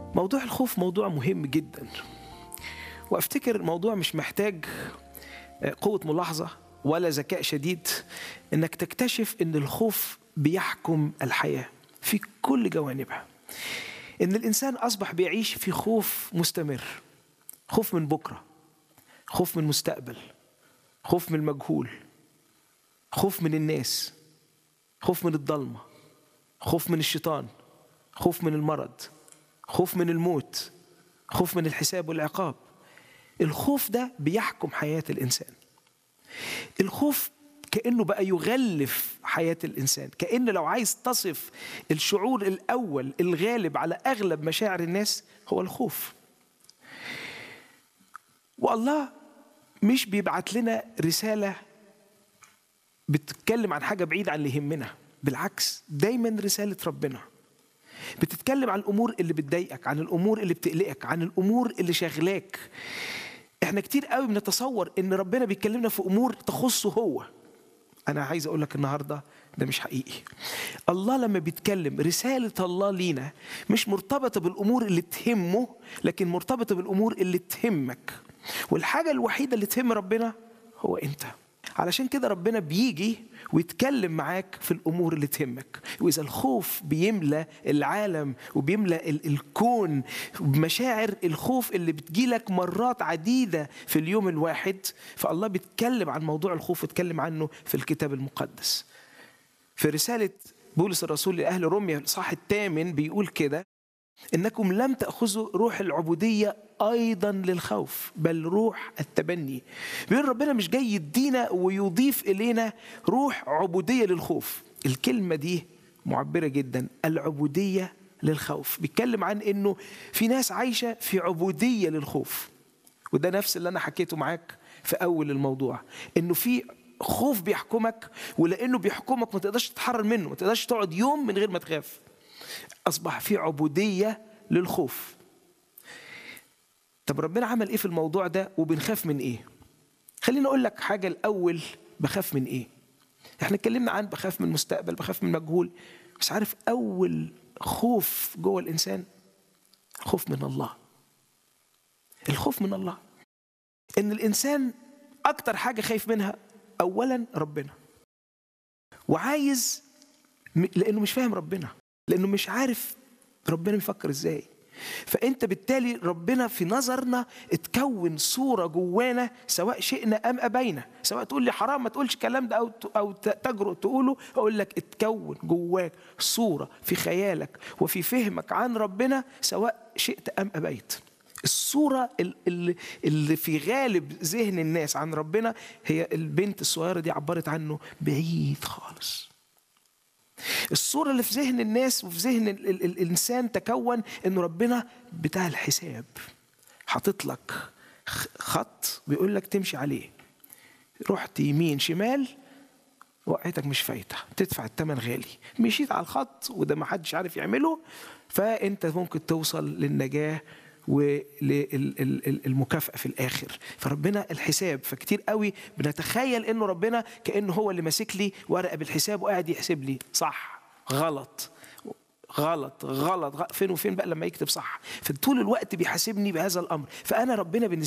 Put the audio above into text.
موضوع الخوف موضوع مهم جدا وافتكر الموضوع مش محتاج قوة ملاحظة ولا ذكاء شديد انك تكتشف ان الخوف بيحكم الحياة في كل جوانبها ان الانسان اصبح بيعيش في خوف مستمر خوف من بكرة خوف من المستقبل خوف من المجهول خوف من الناس خوف من الضلمة خوف من الشيطان خوف من المرض خوف من الموت خوف من الحساب والعقاب الخوف ده بيحكم حياة الإنسان الخوف كأنه بقى يغلف حياة الإنسان كأن لو عايز تصف الشعور الأول الغالب على أغلب مشاعر الناس هو الخوف والله مش بيبعت لنا رسالة بتتكلم عن حاجة بعيدة عن اللي يهمنا بالعكس دايما رسالة ربنا بتتكلم عن الأمور اللي بتضايقك عن الأمور اللي بتقلقك عن الأمور اللي شغلاك احنا كتير قوي بنتصور ان ربنا بيكلمنا في امور تخصه هو انا عايز اقول لك النهارده ده مش حقيقي الله لما بيتكلم رساله الله لينا مش مرتبطه بالامور اللي تهمه لكن مرتبطه بالامور اللي تهمك والحاجه الوحيده اللي تهم ربنا هو انت علشان كده ربنا بيجي ويتكلم معاك في الامور اللي تهمك واذا الخوف بيملى العالم وبيملى الكون بمشاعر الخوف اللي بتجيلك مرات عديده في اليوم الواحد فالله بيتكلم عن موضوع الخوف ويتكلم عنه في الكتاب المقدس في رساله بولس الرسول لاهل روميا الاصحاح الثامن بيقول كده انكم لم تاخذوا روح العبوديه ايضا للخوف بل روح التبني بيقول ربنا مش جاي يدينا ويضيف الينا روح عبوديه للخوف الكلمه دي معبره جدا العبوديه للخوف بيتكلم عن انه في ناس عايشه في عبوديه للخوف وده نفس اللي انا حكيته معاك في اول الموضوع انه في خوف بيحكمك ولانه بيحكمك ما تقدرش تتحرر منه ما تقدرش تقعد يوم من غير ما تخاف اصبح في عبوديه للخوف طب ربنا عمل ايه في الموضوع ده وبنخاف من ايه خليني اقول لك حاجه الاول بخاف من ايه احنا اتكلمنا عن بخاف من المستقبل بخاف من المجهول بس عارف اول خوف جوه الانسان خوف من الله الخوف من الله ان الانسان اكتر حاجه خايف منها اولا ربنا وعايز لانه مش فاهم ربنا لانه مش عارف ربنا بيفكر ازاي فانت بالتالي ربنا في نظرنا اتكون صوره جوانا سواء شئنا ام ابينا سواء تقول لي حرام ما تقولش الكلام ده او او تجرؤ تقوله اقول لك اتكون جواك صوره في خيالك وفي فهمك عن ربنا سواء شئت ام ابيت الصورة اللي, اللي في غالب ذهن الناس عن ربنا هي البنت الصغيرة دي عبرت عنه بعيد خالص الصورة اللي في ذهن الناس وفي ذهن ال ال الإنسان تكون إنه ربنا بتاع الحساب حاطط لك خط بيقول لك تمشي عليه رحت يمين شمال وقعتك مش فايتة تدفع الثمن غالي مشيت على الخط وده ما حدش عارف يعمله فأنت ممكن توصل للنجاة وللمكافأة في الآخر فربنا الحساب فكتير قوي بنتخيل إنه ربنا كأنه هو اللي ماسك لي ورقة بالحساب وقاعد يحسب لي صح غلط غلط غلط, غلط فين وفين بقى لما يكتب صح فطول الوقت بيحاسبني بهذا الامر فانا ربنا بالنسبه